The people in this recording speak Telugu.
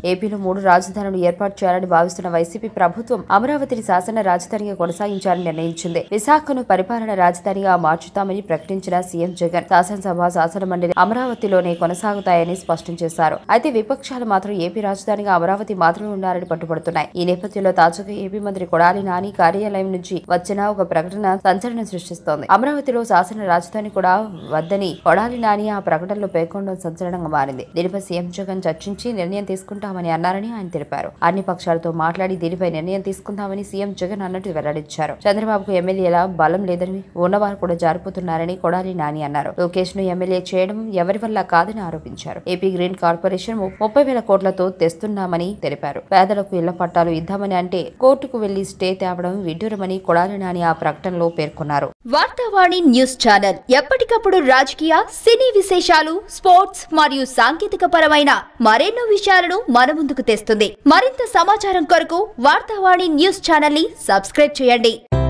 ఏపీలో మూడు రాజధానులు ఏర్పాటు చేయాలని భావిస్తున్న వైసీపీ ప్రభుత్వం అమరావతిని శాసన రాజధానిగా కొనసాగించాలని నిర్ణయించింది విశాఖను పరిపాలన రాజధానిగా మార్చుతామని ప్రకటించిన సీఎం జగన్ శాసనసభ శాసన మండలి అమరావతిలోనే కొనసాగుతాయని స్పష్టం చేశారు అయితే విపక్షాలు మాత్రం ఏపీ రాజధానిగా అమరావతి మాత్రమే ఉండాలని పట్టుబడుతున్నాయి ఈ నేపథ్యంలో తాజాగా ఏపీ మంత్రి కొడాలి నాని కార్యాలయం నుంచి వచ్చిన ఒక ప్రకటన సంచలనం సృష్టిస్తోంది అమరావతిలో శాసన రాజధాని కూడా వద్దని కొడాలి నాని ఆ ప్రకటనలో పేర్కొనడం సంచలనంగా మారింది దీనిపై సీఎం జగన్ చర్చించి నిర్ణయం తీసుకుంటామని అన్నారని ఆయన తెలిపారు అన్ని పక్షాలతో మాట్లాడి దీనిపై నిర్ణయం తీసుకుందామని సీఎం జగన్ అన్నట్టు వెల్లడించారు చంద్రబాబుకు ఎమ్మెల్యేల బలం లేదని ఉన్నవారు కూడా జారిపోతున్నారని కొడాలి నాని అన్నారు లోకేష్ ను ఎమ్మెల్యే చేయడం ఎవరి వల్ల కాదని ఆరోపించారు ఏపీ గ్రీన్ కార్పొరేషన్ ము- ముప్పై వేల కోట్లతో తెస్తున్నామని తెలిపారు పేదలకు ఇళ్ల పట్టాలు ఇద్దామని అంటే కోర్టుకు వెళ్లి స్టే తేవడం విడ్డూరమని కొడాలి నాని ఆ ప్రకటనలో పేర్కొన్నారు వార్తావాణి న్యూస్ ఛానల్ ఎప్పటికప్పుడు రాజకీయ సినీ విశేషాలు స్పోర్ట్స్ మరియు సాంకేతిక పరమైన మరెన్నో విషయాలను మన ముందుకు తెస్తుంది మరింత సమాచారం కొరకు వార్తావాణి న్యూస్ ఛానల్ ని సబ్స్క్రైబ్ చేయండి